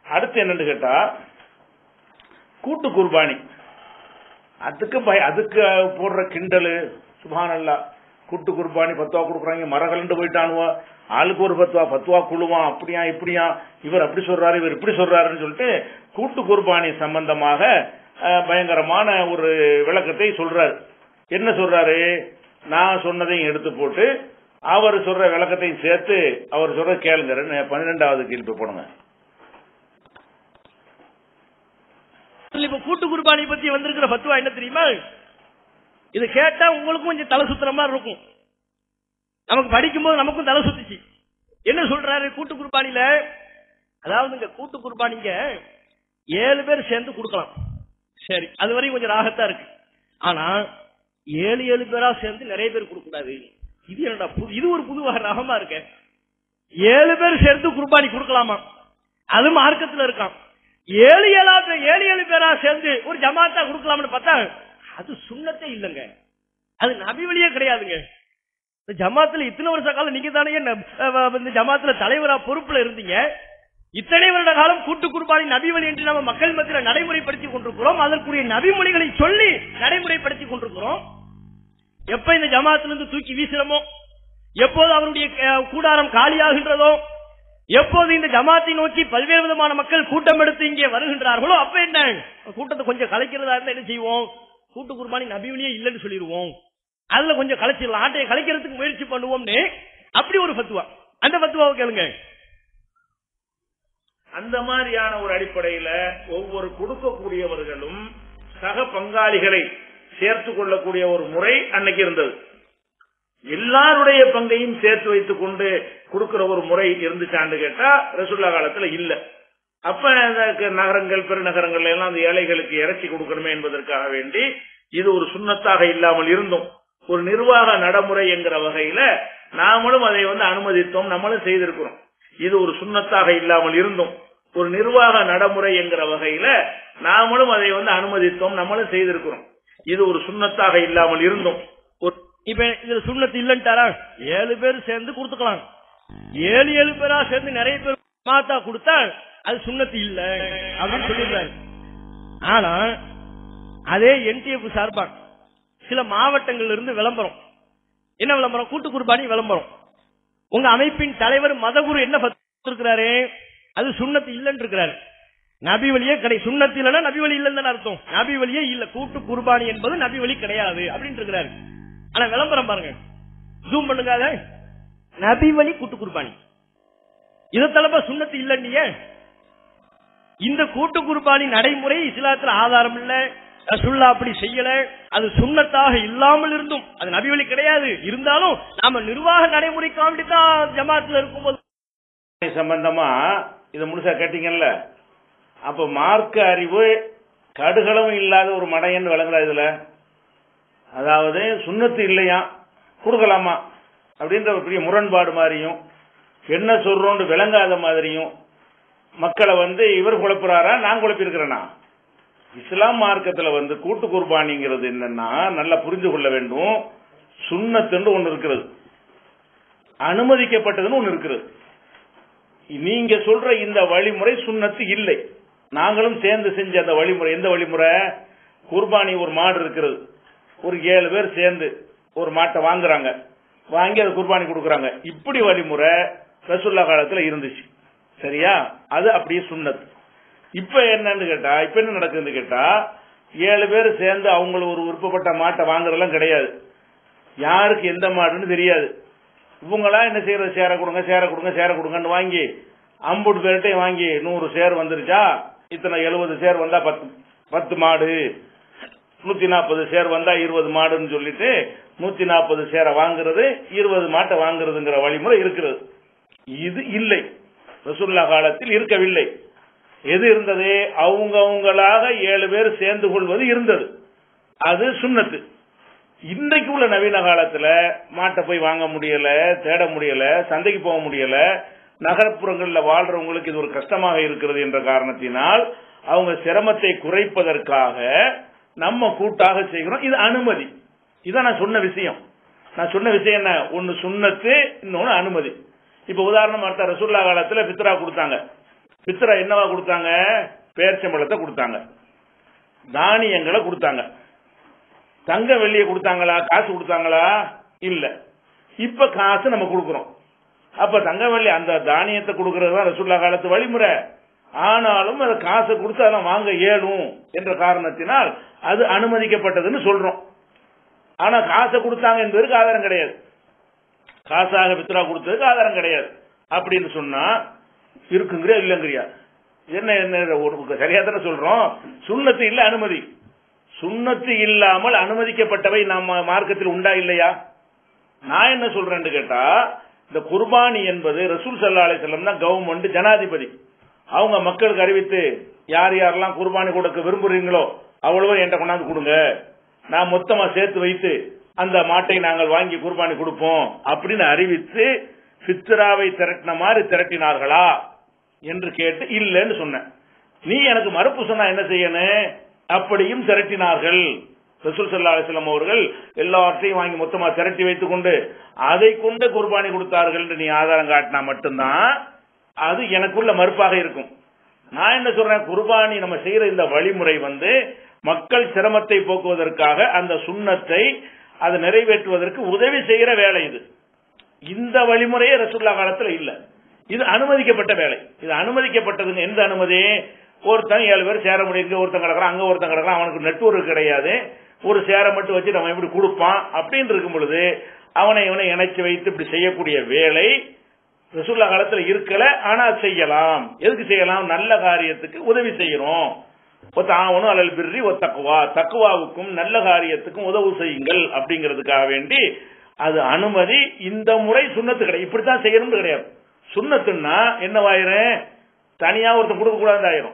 அடுத்து என்னன்னு கேட்டா கூட்டு குர்பானி அதுக்கு பய அதுக்கு போடுற கிண்டலு சுபானல்லா கூட்டு குர்பானி பத்துவா கொடுக்குறாங்க மரகலண்டு போயிட்டானுவோ ஆளுக்கு ஒரு பத்துவா பத்துவா குழுவான் அப்படியா இப்படியா இவர் அப்படி சொல்றாரு இவர் இப்படி சொல்றாருன்னு சொல்லிட்டு கூட்டு குர்பானி சம்பந்தமாக அஹ், பயங்கரமான ஒரு விளக்கத்தை சொல்றாரு என்ன சொல்றாரு நான் சொன்னதையும் எடுத்து போட்டு அவர் சொல்ற விளக்கத்தையும் சேர்த்து அவர் சொல்ற கேளுங்க பன்னிரெண்டாவது கேள்வி போடுங்க இப்ப கூட்டு குர்பானி பத்தி வந்திருக்கிற பத்துவா என்ன தெரியுமா இது கேட்டா உங்களுக்கும் கொஞ்சம் தலை சுத்துற மாதிரி இருக்கும் நமக்கு படிக்கும்போது நமக்கும் தலை சுத்துச்சு என்ன சொல்றாரு கூட்டு குர்பானில அதாவது இந்த கூட்டு குர்பானிங்க ஏழு பேர் சேர்ந்து கொடுக்கலாம் சரி அது வரையும் கொஞ்சம் ராகத்தா இருக்கு ஆனா ஏழு ஏழு பேரா சேர்ந்து நிறைய பேர் கொடுக்க கூடாது இது என்னடா புது இது ஒரு புது வகை ரகமா இருக்கு ஏழு பேர் சேர்ந்து குர்பானி கொடுக்கலாமா அது மார்க்கத்துல இருக்கான் ஏழு ஏழா பேர் ஏழு ஏழு பேரா சேர்ந்து ஒரு ஜமாத்தா கொடுக்கலாம்னு பார்த்தா அது சுண்ணத்தே இல்லைங்க அது நபி வழியே கிடையாதுங்க இந்த ஜமாத்துல இத்தனை வருஷ காலம் நீங்க தானே இந்த ஜமாத்துல தலைவரா பொறுப்புல இருந்தீங்க இத்தனை வருட காலம் கூட்டு குர்பானி நபி வழி என்று நம்ம மக்கள் மத்தியில் நடைமுறைப்படுத்திக் கொண்டிருக்கிறோம் அதற்குரிய நபிமொழிகளை சொல்லி நடைமுறைப்படுத்திக் கொண்டிருக்கிறோம் எப்ப இந்த ஜமாத்துல இருந்து தூக்கி வீசுறமோ எப்போது அவருடைய அஹ், கூடாரம் காலியாகின்றதோ எப்போது இந்த ஜமாத்தை நோக்கி பல்வேறு விதமான மக்கள் கூட்டம் எடுத்து இங்கே வருகின்றார்களோ அப்ப என்ன கூட்டத்தை கொஞ்சம் கலைக்கிறதா இருந்தா என்ன செய்வோம் கூட்டு குர்பானி நபிவனியே இல்லைன்னு சொல்லிடுவோம் அதுல கொஞ்சம் கலைச்சிடலாம் ஆட்டையை கலைக்கிறதுக்கு முயற்சி பண்ணுவோம்னு அப்படி ஒரு பத்துவா அந்த பத்துவாவை கேளுங்க அந்த மாதிரியான ஒரு அடிப்படையில ஒவ்வொரு கொடுக்கக்கூடியவர்களும் சக பங்காளிகளை சேர்த்து கொள்ளக்கூடிய ஒரு முறை அன்னைக்கு இருந்தது எல்லாருடைய பங்கையும் சேர்த்து வைத்துக் கொண்டு கொடுக்கிற ஒரு முறை இருந்துச்சான்னு கேட்டா ரசுல்லா காலத்துல இல்ல அப்ப இந்த க- நகரங்கள் பெருநகரங்கள்ல எல்லாம் அந்த ஏழைகளுக்கு இறைச்சி கொடுக்கணுமே என்பதற்காக வேண்டி இது ஒரு சுண்ணத்தாக இல்லாமல் இருந்தும் ஒரு நிர்வாக நடைமுறை என்கிற வகையில நாமளும் அதை வந்து அனுமதித்தோம் நம்மளும் செய்திருக்கிறோம் இது ஒரு சுண்ணத்தாக இல்லாமல் இருந்தும் ஒரு நிர்வாக நடைமுறை என்கிற வகையில நாமளும் அதை வந்து அனுமதித்தோம் நம்மளும் செய்திருக்கிறோம் இது ஒரு சுண்ணத்தாக இல்லாமல் இருந்தும் ஒரு இப்ப இதுல சுண்ணத்து இல்லன்ட்டாரா ஏழு பேர் சேர்ந்து கொடுத்துக்கலாம் ஏழு ஏழு பேரா சேர்ந்து நிறைய பேர் மாத்தா கொடுத்தா அது சுண்ணத்து இல்ல அப்படின்னு சொல்லிடுறாரு ஆனா அதே என்டிஎஃப் சார்பா சில மாவட்டங்கள்ல இருந்து விளம்பரம் என்ன விளம்பரம் கூட்டு குர்பானி விளம்பரம் உங்க அமைப்பின் தலைவர் மதகுரு என்ன பத்து இருக்கிறாரு அது சுண்ணத்து இல்லன்னு இருக்கிறாரு நபி வழியே கிடை சுண்ணத்து இல்லைன்னா நபி வழி இல்லைன்னு அர்த்தம் நபி வழியே இல்ல கூட்டு குர்பானி என்பது நபி வழி கிடையாது அப்படின்னு இருக்கிறாரு ஆனா விளம்பரம் பாருங்க ஜூம் பண்ணுங்க அதை. நபி வழி கூட்டு குர்பானி இதை தலப்பா சுண்ணத்து இல்லைன்னீங்க இந்த கூட்டு குர்பானி நடைமுறை இஸ்லாத்துல ஆதாரம் இல்ல ரசுல்லா அப்படி செய்யல அது சுண்ணத்தாக இல்லாமல் இருந்தும் அது நபி வழி கிடையாது இருந்தாலும் நாம நிர்வாக நடைமுறைக்காண்டி தான் ஜமாத்துல இருக்கும்போது சம்பந்தமா இத முழுசா கேட்டீங்கல்ல அப்ப மார்க்க அறிவு கடுகளவும் இல்லாத ஒரு மடையன் விளங்குறா இதுல அதாவது சுண்ணத்து இல்லையா கொடுக்கலாமா அப்படின்ற ஒரு பெரிய முரண்பாடு மாதிரியும் என்ன சொல்றோம்னு விளங்காத மாதிரியும் மக்களை வந்து இவர் குழப்புறாரா நான் குழப்பியிருக்கிறேனா இஸ்லாம் மார்க்கத்துல வந்து கூட்டு குர்பானிங்கிறது என்னன்னா நல்லா புரிந்து கொள்ள வேண்டும் சுண்ணத்துன்னு ஒண்ணு இருக்கிறது அனுமதிக்கப்பட்டதுன்னு ஒண்ணு இருக்கிறது நீங்க சொல்ற இந்த வழிமுறை சுண்ணத்து இல்லை நாங்களும் சேர்ந்து செஞ்ச அந்த வழிமுறை எந்த வழிமுறை குர்பானி ஒரு மாடு இருக்கிறது ஒரு ஏழு பேர் சேர்ந்து ஒரு மாட்டை வாங்குறாங்க வாங்கி அது குர்பானி கொடுக்கறாங்க இப்படி வழிமுறை ரசுல்லா காலத்துல இருந்துச்சு சரியா அது அப்படியே சுண்ணத்து இப்ப என்னன்னு கேட்டா இப்ப என்ன நடக்குதுன்னு கேட்டா ஏழு பேர் சேர்ந்து அவங்களுக்கு ஒரு விருப்பப்பட்ட மாட்டை வாங்குறதெல்லாம் கிடையாது யாருக்கு எந்த மாடுன்னு தெரியாது இவங்களா என்ன செய்யறது சேர கொடுங்க சேர கொடுங்க சேர கொடுங்கன்னு வாங்கி ஐம்பது பேர்கிட்டையும் வாங்கி நூறு சேர் வந்துருச்சா இத்தனை எழுபது சேர் வந்தா பத்து பத்து மாடு நூத்தி நாற்பது சேர் வந்தா இருபது மாடுன்னு சொல்லிட்டு நூத்தி நாற்பது சேரை வாங்குறது இருபது மாட்டை வாங்குறதுங்கிற வழிமுறை இருக்கிறது இது இல்லை ரசுல்லா காலத்தில் இருக்கவில்லை எது இருந்தது அவங்கவங்களாக ஏழு பேர் சேர்ந்து கொள்வது இருந்தது அது சுண்ணத்து இன்றைக்கு உள்ள நவீன காலத்துல மாட்டை போய் வாங்க முடியல தேட முடியல சந்தைக்கு போக முடியல நகர்ப்புறங்கள்ல வாழ்றவங்களுக்கு இது ஒரு கஷ்டமாக இருக்கிறது என்ற காரணத்தினால் அவங்க சிரமத்தை குறைப்பதற்காக நம்ம கூட்டாக செய்கிறோம் இது அனுமதி இதான் நான் சொன்ன விஷயம் நான் சொன்ன விஷயம் என்ன ஒன்னு சுண்ணத்து இன்னொன்னு அனுமதி இப்ப உதாரணம் பார்த்தா ரசுல்லா காலத்துல பித்ரா கொடுத்தாங்க பித்ரா என்னவா கொடுத்தாங்க பேர்ச்சம்பழத்தை கொடுத்தாங்க தானியங்களை கொடுத்தாங்க தங்க வெள்ளியை கொடுத்தாங்களா காசு கொடுத்தாங்களா இல்ல இப்ப காசு நம்ம கொடுக்கிறோம் அப்ப தங்க வெள்ளி அந்த தானியத்தை கொடுக்கறது தான் ரசுல்லா காலத்து வழிமுறை ஆனாலும் அதை காசை கொடுத்து அதெல்லாம் வாங்க இயலும் என்ற காரணத்தினால் அது அனுமதிக்கப்பட்டதுன்னு சொல்றோம் ஆனா காசை கொடுத்தாங்க என்பதற்கு ஆதாரம் கிடையாது காசாக பித்ரா கொடுத்ததுக்கு ஆதாரம் கிடையாது அப்படின்னு சொன்னா இருக்குங்கிறியா இல்லைங்கிறியா என்ன என்ன ஒரு சரியா தானே சொல்றோம் சுண்ணத்து இல்ல அனுமதி சுண்ணத்து இல்லாமல் அனுமதிக்கப்பட்டவை நம்ம மார்க்கத்தில் உண்டா இல்லையா நான் என்ன சொல்றேன்னு கேட்டா இந்த குர்பானி என்பது ரசூல் சல்லா அலி செல்லம் தான் கவர்மெண்ட் ஜனாதிபதி அவங்க மக்களுக்கு அறிவித்து யார் யாரெல்லாம் குர்பானி கொடுக்க விரும்புறீங்களோ அவ்வளவு என்கிட்ட கொண்டாந்து கொடுங்க நான் மொத்தமா சேர்த்து வைத்து அந்த மாட்டை நாங்கள் வாங்கி குர்பானி கொடுப்போம் அப்படின்னு அறிவித்து ஃபித்ராவை திரட்டின மாதிரி திரட்டினார்களா என்று கேட்டு இல்லைன்னு சொன்னேன் நீ எனக்கு மறுப்பு சொன்னா என்ன செய்யணும் அப்படியும் திரட்டினார்கள் ரசூல் சல்லா அலிஸ்லாம் அவர்கள் எல்லாவற்றையும் வாங்கி மொத்தமா திரட்டி வைத்துக் கொண்டு அதை கொண்டு குர்பானி கொடுத்தார்கள் என்று நீ ஆதாரம் காட்டினா மட்டும்தான் அது எனக்குள்ள மறுப்பாக இருக்கும் நான் என்ன சொல்றேன் குர்பானி நம்ம செய்யற இந்த வழிமுறை வந்து மக்கள் சிரமத்தை போக்குவதற்காக அந்த சுண்ணத்தை அதை நிறைவேற்றுவதற்கு உதவி செய்யற வேலை இது இந்த வழிமுறையே ரசுல்லா காலத்துல இல்ல இது அனுமதிக்கப்பட்ட வேலை இது அனுமதிக்கப்பட்டதுங்க எந்த அனுமதி ஒருத்தன் ஏழு பேர் சேர முடியுங்க ஒருத்தன் கிடக்குறான் அங்க ஒருத்தன் கிடக்குறான் அவனுக்கு நெட்வொர்க் கிடையாது ஒரு சேரை மட்டும் வச்சு நம்ம எப்படி கொடுப்பான் அப்படின்னு இருக்கும் பொழுது அவனை இவனை இணைச்சு வைத்து இப்படி செய்யக்கூடிய வேலை ரசுல்லா காலத்துல இருக்கல ஆனா செய்யலாம் எதுக்கு செய்யலாம் நல்ல காரியத்துக்கு உதவி செய்யறோம் ஒத்த ஆவணும் அல்லல் பிர்ரி ஒ தக்குவா தக்குவாவுக்கும் நல்ல காரியத்துக்கும் உதவு செய்யுங்கள் அப்படிங்கிறதுக்காக வேண்டி அது அனுமதி இந்த முறை சுண்ணத்து கிடையாது இப்படித்தான் செய்யணும்னு கிடையாது சுண்ணத்துன்னா என்னவாயிரும் தனியா ஒருத்தன் கொடுக்க கூடாது ஆயிரும்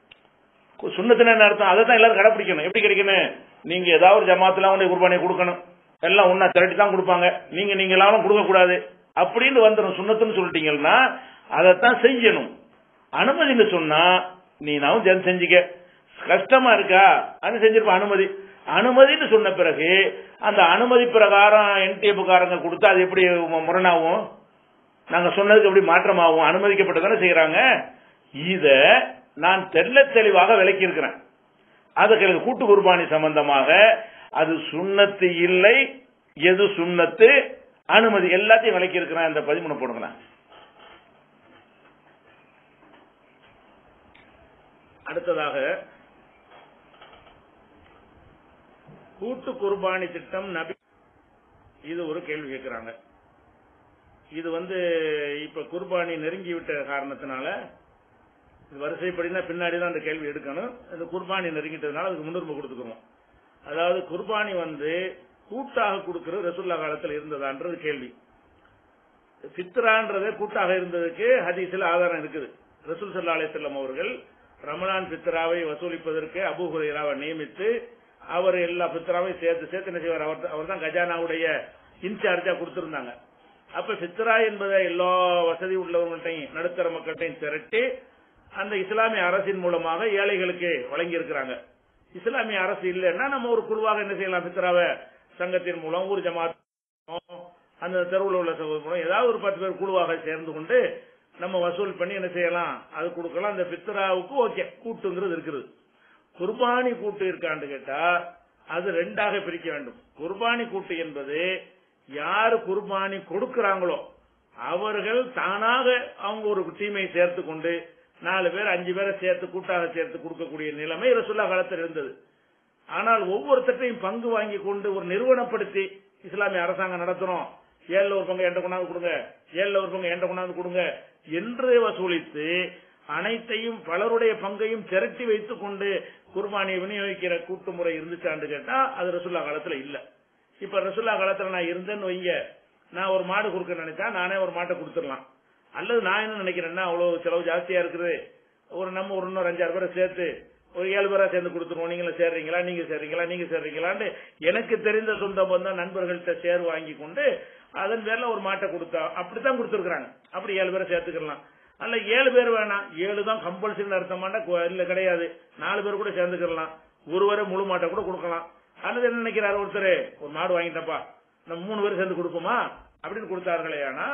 சுண்ணத்துனா என்ன அர்த்தம் அதை தான் எல்லாரும் கடைப்பிடிக்கணும் எப்படி கிடைக்கணும் நீங்க ஏதாவது ஒரு ஜமாத்துல உடைய குர்பானியை கொடுக்கணும் எல்லாம் ஒன்னா திரட்டி தான் கொடுப்பாங்க நீங்க நீங்க எல்லாரும் கொடுக்க கூடாது அப்படின்னு வந்துடும் சுண்ணத்துன்னு சொல்லிட்டீங்கன்னா அதைத்தான் செய்யணும் அனுமதின்னு சொன்னா நீ நான் ஜன் செஞ்சுக்க கஷ்டமா இருக்கா அது செஞ்சிருப்ப அனுமதி அனுமதின்னு சொன்ன பிறகு அந்த அனுமதி பிரகாரம் என்டிஎஃப் காரங்க கொடுத்தா அது எப்படி முரணாகும் நாங்க சொன்னதுக்கு எப்படி மாற்றமாகும் அனுமதிக்கப்பட்டதானே செய்யறாங்க இத நான் தெல்ல தெளிவாக விளக்கி இருக்கிறேன் அதுக்கு கூட்டு குர்பானி சம்பந்தமாக அது சுண்ணத்து இல்லை எது சுண்ணத்து அனுமதி எல்லாத்தையும் விளக்கி இருக்கிறேன் அந்த பதிமூணு போடுங்களேன் அடுத்ததாக கூட்டு குர்பானி திட்டம் நபி இது ஒரு கேள்வி கேட்கிறாங்க இது வந்து இப்ப குர்பானி நெருங்கி விட்ட காரணத்தினால இது வரிசைப்படினா பின்னாடி தான் அந்த கேள்வி எடுக்கணும் இந்த குர்பானி நெருங்கிட்டதுனால அதுக்கு முன்னுரிமை கொடுத்துக்கிறோம் அதாவது குர்பானி வந்து கூட்டாக கொடுக்கிறது ரசுல்லா காலத்தில் இருந்ததான்றது கேள்வி பித்ரான்றதே கூட்டாக இருந்ததுக்கு ஹதீஸில் ஆதாரம் இருக்குது ரசூல் சல்லா அலிசல்லம் அவர்கள் ரமலான் பித்ராவை வசூலிப்பதற்கு அபு ஹுரைராவை நியமித்து அவர் எல்லா பித்ராவையும் சேர்த்து சேர்த்து என்ன செய்வார் அவர் அவர் தான் கஜானாவுடைய இன்சார்ஜா கொடுத்திருந்தாங்க அப்ப பித்ரா என்பதை எல்லா வசதி உள்ளவங்கள்ட்டையும் நடுத்தர மக்கள்கிட்டையும் திரட்டி அந்த இஸ்லாமிய அரசின் மூலமாக ஏழைகளுக்கு வழங்கி இருக்கிறாங்க இஸ்லாமிய அரசு இல்லைன்னா நம்ம ஒரு குழுவாக என்ன செய்யலாம் பித்ராவை சங்கத்தின் மூலம் ஊர் ஜமாத் அந்த தெருவில் உள்ள சகோதரர் மூலம் ஏதாவது ஒரு பத்து பேர் குழுவாக சேர்ந்து கொண்டு நம்ம வசூல் பண்ணி என்ன செய்யலாம் அது கொடுக்கலாம் அந்த பித்ராவுக்கு ஓகே கூட்டுங்கிறது இருக்குது குர்பானி கூட்டு இருக்கான்னு கேட்டா அது ரெண்டாக பிரிக்க வேண்டும் குர்பானி கூட்டு என்பது யாரு குர்பானி கொடுக்கிறாங்களோ அவர்கள் தானாக அவங்க ஒரு டீமை சேர்த்து கொண்டு நாலு பேர் அஞ்சு பேரை சேர்த்து கூட்டாக சேர்த்து கொடுக்கக்கூடிய நிலைமை ரசுல்லா காலத்தில் இருந்தது ஆனால் ஒவ்வொருத்தட்டையும் பங்கு வாங்கி கொண்டு ஒரு நிறுவனப்படுத்தி இஸ்லாமிய அரசாங்கம் நடத்துறோம் ஏழுல ஒரு பங்கு எண்ட கொண்டாந்து கொடுங்க ஏழுல ஒரு பங்கு எண்ட கொண்டாந்து கொடுங்க என்று வசூலித்து அனைத்தையும் பலருடைய பங்கையும் திரட்டி வைத்துக் கொண்டு குர்பானியை விநியோகிக்கிற கூட்டு முறை இருந்துச்சான்னு கேட்டா அது ரசுல்லா காலத்துல இல்ல இப்ப ரசுல்லா காலத்துல நான் இருந்தேன்னு வைங்க நான் ஒரு மாடு கொடுக்க நினைச்சா நானே ஒரு மாட்டை கொடுத்துடலாம் அல்லது நான் என்ன நினைக்கிறேன்னா அவ்வளவு செலவு ஜாஸ்தியா இருக்குது ஒரு நம்ம ஒரு இன்னொரு அஞ்சாறு பேரை சேர்த்து ஒரு ஏழு பேரா சேர்ந்து கொடுத்துருவோம் நீங்கள சேர்றீங்களா நீங்க சேர்றீங்களா நீங்க சேர்றீங்களான்னு எனக்கு தெரிந்த சொந்த பந்தம் நண்பர்கள்ட்ட சேர் வாங்கி கொண்டு அதன் பேர்ல ஒரு மாட்டை கொடுத்தா அப்படித்தான் கொடுத்துருக்காங்க அப்படி ஏழு பேரை சேர்த்துக்கலாம் அல்ல ஏழு பேர் வேணாம் ஏழு தான் கம்பல்சரி அர்த்தமாண்டா இல்ல கிடையாது நாலு பேர் கூட சேர்ந்துக்கலாம் ஒருவரை முழு மாட்டை கூட கொடுக்கலாம் அல்லது என்ன நினைக்கிறாரு ஒருத்தர் ஒரு மாடு வாங்கிட்டப்பா நம்ம மூணு பேர் சேர்ந்து கொடுப்போமா அப்படின்னு கொடுத்தார்களே ஆனால்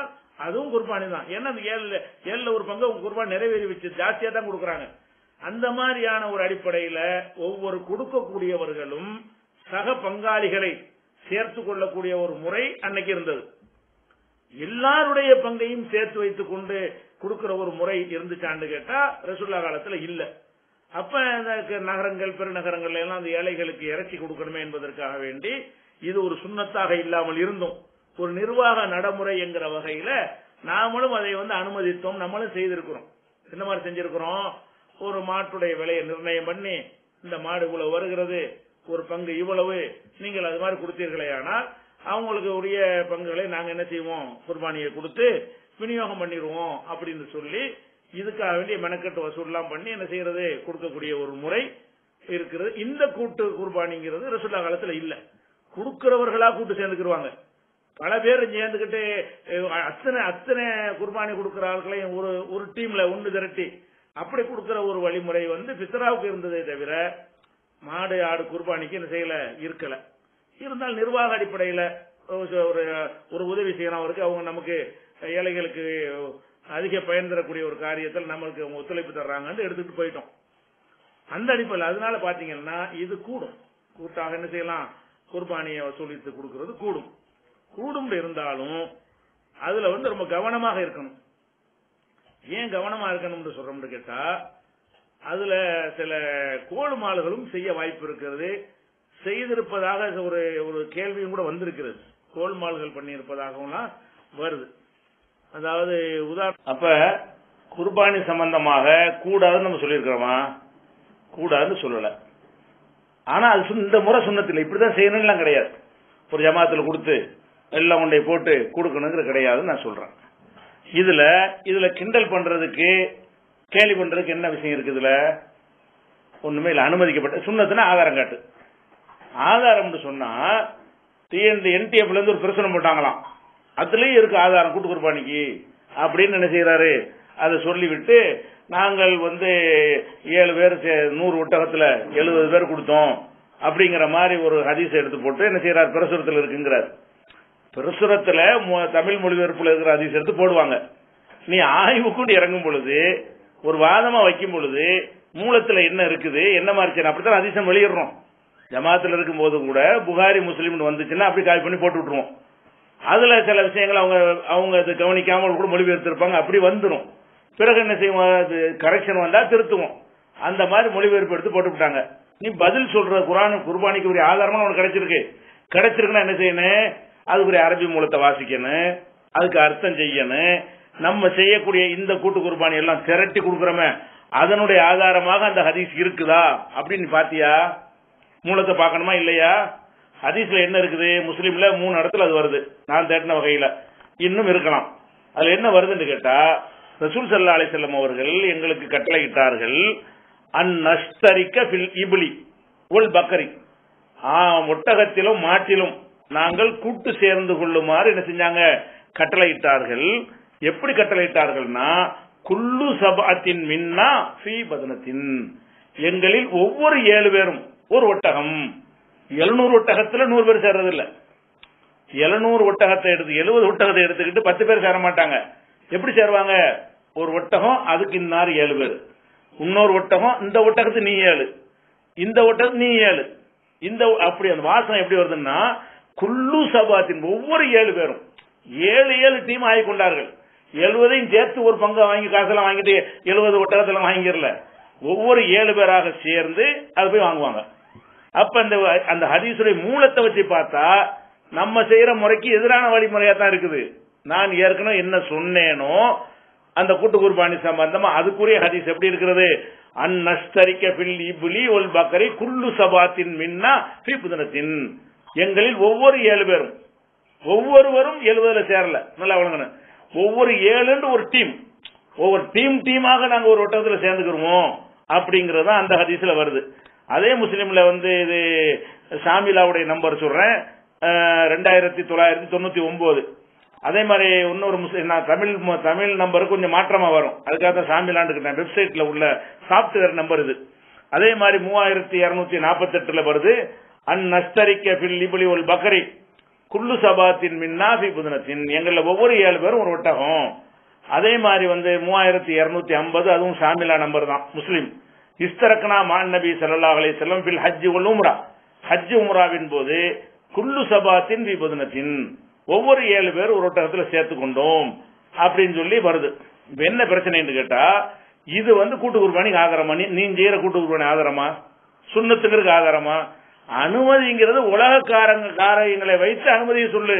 அதுவும் குர்பானி தான் ஏன்னா அந்த ஏழுல ஏழுல ஒரு பங்கு அவங்க குர்பானி நிறைவேறி வச்சு ஜாஸ்தியா தான் கொடுக்குறாங்க அந்த மாதிரியான ஒரு அடிப்படையில ஒவ்வொரு கொடுக்கக்கூடியவர்களும் சக பங்காளிகளை சேர்த்து கொள்ளக்கூடிய ஒரு முறை அன்னைக்கு இருந்தது எல்லாருடைய பங்கையும் சேர்த்து வைத்துக் கொண்டு கொடுக்கிற ஒரு முறை இருந்துச்சான்னு கேட்டா ரசுல்லா காலத்துல இல்ல அப்ப இந்த நகரங்கள் பெருநகரங்கள்ல எல்லாம் அந்த ஏழைகளுக்கு இறைச்சி கொடுக்கணுமே என்பதற்காக வேண்டி இது ஒரு சுண்ணத்தாக இல்லாமல் இருந்தும் ஒரு நிர்வாக நடைமுறை என்கிற வகையில நாமளும் அதை வந்து அனுமதித்தோம் நம்மளும் செய்திருக்கிறோம் என்ன மாதிரி செஞ்சிருக்கிறோம் ஒரு மாட்டுடைய விலையை நிர்ணயம் பண்ணி இந்த மாடு இவ்வளவு வருகிறது ஒரு பங்கு இவ்வளவு நீங்கள் அது மாதிரி கொடுத்தீர்களே ஆனால் அவங்களுக்கு உரிய பங்குகளை நாங்க என்ன செய்வோம் குர்பானியை கொடுத்து விநியோகம் பண்ணிடுவோம் அப்படின்னு சொல்லி இதுக்காக வேண்டிய மெனக்கட்டு வசூல்லாம் பண்ணி என்ன செய்யறது கொடுக்கக்கூடிய ஒரு முறை இருக்கிறது இந்த கூட்டு குர்பானிங்கிறது ரசுல்லா காலத்துல இல்ல கொடுக்கிறவர்களா கூட்டு சேர்ந்துக்கிருவாங்க பல பேர் சேர்ந்துக்கிட்டு அஹ், அத்தனை அத்தனை குர்பானி கொடுக்கிற ஆட்களையும் ஒரு ஒரு டீம்ல ஒன்று திரட்டி அப்படி கொடுக்கிற ஒரு வழிமுறை வந்து பித்ராவுக்கு இருந்ததே தவிர மாடு ஆடு குர்பானிக்கு என்ன செய்யல இருக்கல இருந்தால் நிர்வாக அடிப்படையில ஒரு- ஒரு ஒரு உதவி செய்யணும் அவருக்கு அவங்க நமக்கு ஏழைகளுக்கு அதிக பயன் தரக்கூடிய ஒரு காரியத்தில் நம்மளுக்கு அவங்க ஒத்துழைப்பு தர்றாங்கன்னு எடுத்துட்டு போயிட்டோம் அந்த அடிப்படையில் அதனால பாத்தீங்கன்னா இது கூடும் கூட்டாக என்ன செய்யலாம் குர்பானியை வசூலித்து கொடுக்கிறது கூடும் கூடும் இருந்தாலும் அதுல வந்து ரொம்ப கவனமாக இருக்கணும் ஏன் கவனமா இருக்கணும்னு சொல்றோம்னு கேட்டா அதுல சில கோளுமாளுகளும் செய்ய வாய்ப்பு இருக்கிறது செய்திருப்பதாக ஒரு ஒரு கேள்வியும் கூட வந்திருக்கிறது கோல்மால்கள் பண்ணியிருப்பதாகவும் வருது அதாவது உதாரணம் அப்ப குர்பானி சம்பந்தமாக கூடாதுன்னு நம்ம சொல்லியிருக்கிறோமா கூடாதுன்னு சொல்லல ஆனா அது சுன்- இந்த முறை சுண்ணத்தில் இப்படிதான் செய்யணும்லாம் கிடையாது ஒரு ஜமாத்துல கொடுத்து எல்லாம் கொண்டை போட்டு கொடுக்கணுங்கிற கிடையாதுன்னு நான் சொல்றேன் இதுல இதுல கிண்டல் பண்றதுக்கு கேலி பண்றதுக்கு என்ன விஷயம் இருக்குது இதுல ஒண்ணுமே இல்ல அனுமதிக்கப்பட்ட சுண்ணத்துனா ஆதாரம் காட்டு ஆதாரம்னு சொன்னா இந்த என்டிஎஃப்ல இருந்து ஒரு பிரச்சனை போட்டாங்களாம் அதுலயும் இருக்கு ஆதாரம் கூட்டு குர்பானிக்கு அப்படின்னு என்ன செய்யறாரு அதை சொல்லிவிட்டு நாங்கள் வந்து ஏழு பேர் சே- நூறு ஒட்டகத்துல எழுபது பேர் கொடுத்தோம் அப்படிங்கிற மாதிரி ஒரு ஹதீஸ் எடுத்து போட்டு என்ன செய்யறாரு பிரசுரத்தில் இருக்குங்கிறார் பிரசுரத்துல மொ- தமிழ் மொழிபெயர்ப்புல இருக்கிற ஹதீஸ் எடுத்து போடுவாங்க நீ ஆய்வுக்குண்டு இறங்கும் பொழுது ஒரு வாதமா வைக்கும் பொழுது மூலத்துல என்ன இருக்குது என்ன மாதிரி செய்யணும் அப்படித்தான் அதிசயம் வெளியிடுறோம் ஜமாத்துல இருக்கும் போது கூட புகாரி முஸ்லீம்னு வந்துச்சுன்னா அப்படி காப்பி பண்ணி போட்டு விட்டுருவோம் அதுல சில விஷயங்கள் அவங்க அவங்க அது கவனிக்காமல் கூட மொழிபெயர்த்திருப்பாங்க அப்படி வந்துரும் பிறகு என்ன செய்வோம் அது கரெக்ஷன் வந்தா திருத்துவோம் அந்த மாதிரி மொழிபெயர்ப்பு எடுத்து போட்டு விட்டாங்க நீ பதில் சொல்ற குரான் குர்பானிக்கு உரிய ஆதாரமா உனக்கு கிடைச்சிருக்கு கிடைச்சிருக்குன்னா என்ன செய்யணும் அதுக்குரிய அரபி மூலத்தை வாசிக்கணும் அதுக்கு அர்த்தம் செய்யணும் நம்ம செய்யக்கூடிய இந்த கூட்டு குர்பானி எல்லாம் திரட்டி கொடுக்குறோமே அதனுடைய ஆதாரமாக அந்த ஹதீஸ் இருக்குதா அப்படின்னு பாத்தியா மூலத்தை பார்க்கணுமா இல்லையா ஹதீஸ்ல என்ன இருக்குது முஸ்லீம்ல மூணு இடத்துல அது வருது நான் தேடின வகையில இன்னும் இருக்கலாம் அதுல என்ன வருதுன்னு கேட்டா ரசூல் சல்லா அலிசல்லம் அவர்கள் எங்களுக்கு கட்டளையிட்டார்கள் அந்நஸ்தரிக்க ஃபில் இபிலி ஒல் பக்கரி ஆ, ஒட்டகத்திலும் மாட்டிலும் நாங்கள் கூட்டு சேர்ந்து கொள்ளுமாறு என்ன செஞ்சாங்க கட்டளையிட்டார்கள் எப்படி கட்டளையிட்டார்கள்னா குல்லு சபாத்தின் மின்னா ஃபீ பதனத்தின் எங்களில் ஒவ்வொரு ஏழு பேரும் ஒரு ஒட்டகம் எழுநூறு ஒட்டகத்துல நூறு பேர் சேர்றது இல்ல எழுநூறு ஒட்டகத்தை எடுத்து எழுபது ஒட்டகத்தை எடுத்துக்கிட்டு பத்து பேர் சேர மாட்டாங்க எப்படி சேருவாங்க ஒரு ஒட்டகம் அதுக்கு இன்னார் ஏழு பேர் இன்னொரு ஒட்டகம் இந்த ஒட்டகத்து நீ ஏழு இந்த ஒட்டகம் நீ ஏழு இந்த அப்படி அந்த வாசனை எப்படி வருதுன்னா குல்லு சபாத்தின் ஒவ்வொரு ஏழு பேரும் ஏழு ஏழு டீம் ஆகி கொண்டார்கள் எழுபதையும் சேர்த்து ஒரு பங்கை வாங்கி காசெல்லாம் வாங்கிட்டு எழுபது ஒட்டகத்தெல்லாம் வாங்கிடல ஒவ்வொரு ஏழு பேராக சேர்ந்து அது போய் வாங்குவாங்க அப்ப அந்த அந்த ஹதீஸுடைய மூலத்தை வச்சு பார்த்தா நம்ம செய்யற முறைக்கு எதிரான வழிமுறையா தான் இருக்குது நான் ஏற்கனவே என்ன சொன்னேனோ அந்த கூட்டு குர்பானி சம்பந்தமா அதுக்குரிய ஹதீஸ் எப்படி இருக்கிறது அந்நஸ்தரிக்க பில் இபுலி ஒல் பக்கரை குல்லு சபாத்தின் மின்னா ஃபீ புதனத்தின் எங்களில் ஒவ்வொரு ஏழு பேரும் ஒவ்வொருவரும் எழுபதுல சேரல நல்லா வழங்கணும் ஒவ்வொரு ஏழுன்னு ஒரு டீம் ஒவ்வொரு டீம் டீமாக நாங்க ஒரு ஒட்டகத்துல சேர்ந்துக்கிறோம் அப்படிங்கறது தான் அந்த ஹதீஸ்ல வருது அதே முஸ்லீம்ல வந்து இது ஷாமிலாவுடைய நம்பர் சொல்றேன் அஹ், ரெண்டாயிரத்தி தொள்ளாயிரத்தி தொண்ணூத்தி ஒன்பது அதே மாதிரி இன்னொரு முஸ்லீம் நான் தமிழ் மு- தமிழ் நம்பர் கொஞ்சம் மாற்றமா வரும் அதுக்காக தான் சாமிலாண்டுக்கிட்டேன் வெப்சைட்ல உள்ள சாப்ட்வேர் நம்பர் இது அதே மாதிரி மூவாயிரத்தி இருநூத்தி நாற்பத்தி எட்டுல வருது அந்நஸ்தரிக்க பில் இபுலி ஒல் பக்கரி குல்லு சபாத்தின் மின்னாபி புதனத்தின் எங்கள ஒவ்வொரு ஏழு பேரும் ஒரு ஒட்டகம் அதே மாதிரி வந்து மூவாயிரத்தி இருநூத்தி ஐம்பது அதுவும் ஷாமிலா நம்பர் தான் முஸ்லிம் இஸ்தரக்னா மான் நபி ஸல்லல்லாஹு அலைஹி வஸல்லம் ஃபில் ஹஜ் வல் உம்ரா ஹஜ் உம்ராவின் போது குல்லு சபாத்தின் பி புதனத்தின் ஒவ்வொரு ஏழு பேர் ஒரு ஒட்டகத்துல சேர்த்து கொண்டோம் அப்படின்னு சொல்லி வருது இப்ப என்ன பிரச்சனைன்னு கேட்டா இது வந்து கூட்டு குர்பானிக்கு ஆதாரமா நீ நீ செய்யற கூட்டு குர்பானி ஆதாரமா சுண்ணத்துங்கிறது ஆதாரமா அனுமதிங்கிறது உலகக்காரங்க காரியங்களை வைத்து அனுமதியை சொல்லு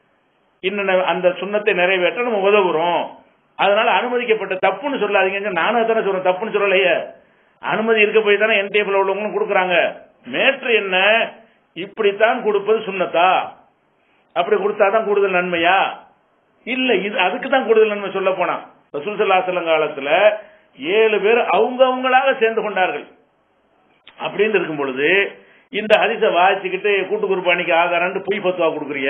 இன்னும் அந்த சுண்ணத்தை நிறைவேற்ற நம்ம உதவுறோம் அதனால அனுமதிக்கப்பட்ட தப்புன்னு சொல்லாதீங்க நானும் அதானே சொல்றேன் தப்புன்னு சொல்லலையே அனுமதி இருக்க போய் தானே என் டேபிள் உள்ளவங்களும் கொடுக்குறாங்க மேற்று என்ன இப்படித்தான் கொடுப்பது சுண்ணத்தா அப்படி கொடுத்தாதான் கூடுதல் நன்மையா இல்ல இது அதுக்கு தான் கூடுதல் நன்மை சொல்ல போனா ரசூல் ஸல்லல்லாஹு அலைஹி வஸல்லம் காலத்துல ஏழு பேர் அவங்க அவங்களாக சேர்ந்து கொண்டார்கள் அப்படின்னு இருக்கும் பொழுது இந்த ஹரிச வாசிக்கிட்டு கூட்டு குர்பானிக்கு ஆதாரம்னு பொய் பத்துவா கொடுக்குறிய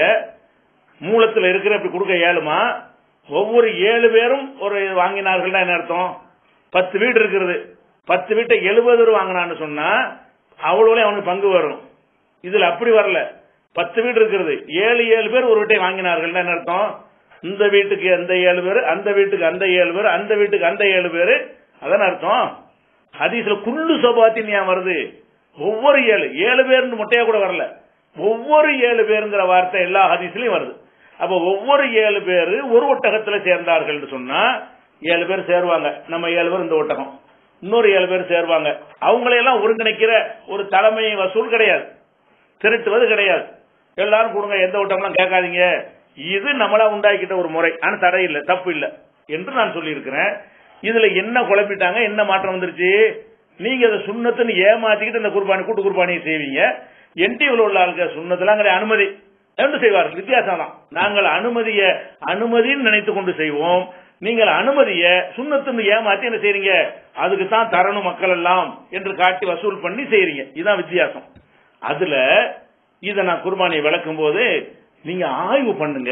மூலத்துல இருக்கிற இப்படி கொடுக்க ஏழுமா ஒவ்வொரு ஏழு பேரும் ஒரு வாங்கினார்கள்னா என்ன அர்த்தம் பத்து வீடு இருக்கிறது பத்து வீட்டை எழுபது ரூபா வாங்கினான்னு சொன்னா அவ்வளோல அவனுக்கு பங்கு வரும் இதுல அப்படி வரல பத்து வீடு இருக்கிறது ஏழு ஏழு பேர் ஒரு வீட்டை வாங்கினார்கள்னா என்ன அர்த்தம் இந்த வீட்டுக்கு அந்த ஏழு பேர் அந்த வீட்டுக்கு அந்த ஏழு பேர் அந்த வீட்டுக்கு அந்த ஏழு பேர் அதான அர்த்தம் ஹதீஸ்ல குள்ளு சபாத்தின் ஏன் வருது ஒவ்வொரு ஏழு ஏழு பேர்னு மொட்டையா கூட வரல ஒவ்வொரு ஏழு பேருங்கிற வார்த்தை எல்லா ஹதீஸ்லயும் வருது அப்ப ஒவ்வொரு ஏழு பேர் ஒரு ஒட்டகத்துல சேர்ந்தார்கள் சொன்னா ஏழு பேர் சேருவாங்க நம்ம ஏழு பேர் இந்த ஒட்டகம் இன்னொரு ஏழு பேர் சேருவாங்க அவங்களையெல்லாம் ஒருங்கிணைக்கிற ஒரு தலைமை வசூல் கிடையாது திரட்டுவது கிடையாது எல்லாரும் கொடுங்க எந்த ஒட்டம்லாம் கேட்காதீங்க இது நம்மளா உண்டாக்கிட்ட ஒரு முறை ஆனா தடை இல்லை தப்பு இல்லை என்று நான் சொல்லியிருக்கிறேன் இதுல என்ன குழப்பிட்டாங்க என்ன மாற்றம் வந்துருச்சு நீங்க அதை சுண்ணத்துன்னு ஏமாத்திக்கிட்டு இந்த குர்பானி கூட்டு குர்பானியை செய்வீங்க என்டிவில் உள்ள ஆளுங்க சுண்ணத்தெல்லாம் கிடையாது அனுமதி என்று செய்வார்கள் வித்தியாசம் தான் நாங்கள் அனுமதிய அனுமதின்னு நினைத்து கொண்டு செய்வோம் நீங்கள் அனுமதிய சுண்ணத்துன்னு ஏமாத்தி என்ன செய்றீங்க அதுக்கு தான் தரணும் மக்கள் எல்லாம் என்று காட்டி வசூல் பண்ணி செய்றீங்க இதுதான் வித்தியாசம் அதுல இத நான் குர்பானியை விளக்கும் போது நீங்க ஆய்வு பண்ணுங்க